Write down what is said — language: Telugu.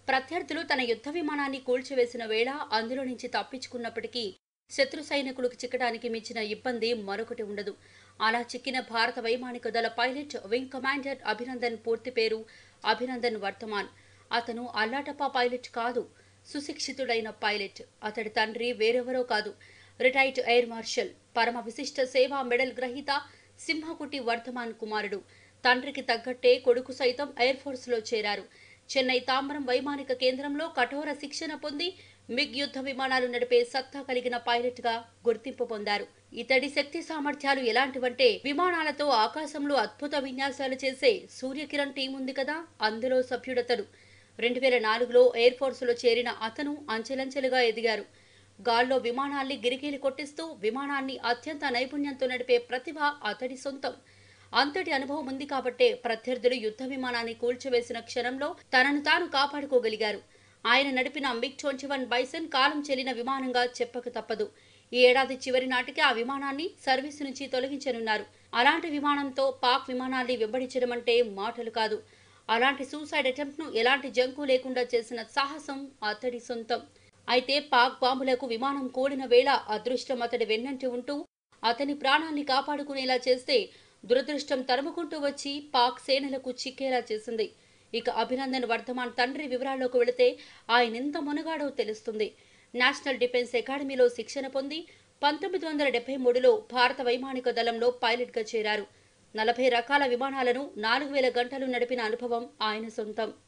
ప్రత్యర్థులు తన యుద్ధ విమానాన్ని కూల్చివేసిన వేళ అందులో నుంచి తప్పించుకున్నప్పటికీ శత్రు సైనికులకు చిక్కడానికి మించిన ఇబ్బంది మరొకటి ఉండదు అలా చిక్కిన భారత వైమానిక దళ పైలట్ వింగ్ కమాండర్ అభినందన్ పూర్తి పేరు అభినందన్ వర్తమాన్ అతను అల్లాటప్ప పైలట్ కాదు సుశిక్షితుడైన పైలట్ అతడి తండ్రి వేరెవరో కాదు రిటైర్డ్ ఎయిర్ మార్షల్ పరమ విశిష్ట సేవా మెడల్ గ్రహీత సింహకుటి వర్ధమాన్ కుమారుడు తండ్రికి తగ్గట్టే కొడుకు సైతం ఎయిర్ ఫోర్స్ లో చేరారు చెన్నై తాంబరం వైమానిక కేంద్రంలో కఠోర శిక్షణ పొంది మిగ్ యుద్ధ విమానాలు నడిపే సత్తా కలిగిన పైలట్ గా గుర్తింపు పొందారు ఇతడి శక్తి సామర్థ్యాలు ఎలాంటివంటే విమానాలతో ఆకాశంలో అద్భుత విన్యాసాలు చేసే సూర్యకిరణ్ టీం ఉంది కదా అందులో సభ్యుడతడు రెండు వేల నాలుగులో ఎయిర్ ఫోర్సులో చేరిన అతను అంచెలంచెలుగా ఎదిగారు గాల్లో విమానాల్ని గిరికీలు కొట్టిస్తూ విమానాన్ని అత్యంత నైపుణ్యంతో నడిపే ప్రతిభ అతడి సొంతం అంతటి అనుభవం ఉంది కాబట్టే ప్రత్యర్థులు యుద్ధ విమానాన్ని కూల్చివేసిన క్షణంలో తనను తాను కాపాడుకోగలిగారు ఆయన నడిపిన మిగ్ ట్వంటీ వన్ బైసన్ కాలం చెల్లిన విమానంగా చెప్పక తప్పదు ఈ ఏడాది చివరి నాటికి ఆ విమానాన్ని సర్వీసు నుంచి తొలగించనున్నారు అలాంటి విమానంతో పాక్ విమానాల్ని వెంబడించడం అంటే మాటలు కాదు అలాంటి సూసైడ్ అటెంప్ట్ ను ఎలాంటి జంకు లేకుండా చేసిన సాహసం అతడి సొంతం అయితే పాక్ బాంబులకు విమానం కూడిన వేళ అదృష్టం అతడి వెన్నంటి ఉంటూ అతని ప్రాణాన్ని కాపాడుకునేలా చేస్తే దురదృష్టం తరుముకుంటూ వచ్చి పాక్ సేనలకు చిక్కేలా చేసింది ఇక అభినందన్ వర్ధమాన్ తండ్రి వివరాల్లోకి వెళితే ఆయనెంత మునగాడో తెలుస్తుంది నేషనల్ డిఫెన్స్ అకాడమీలో శిక్షణ పొంది పంతొమ్మిది వందల డెబ్బై మూడులో భారత వైమానిక దళంలో పైలట్గా చేరారు నలభై రకాల విమానాలను నాలుగు వేల గంటలు నడిపిన అనుభవం ఆయన సొంతం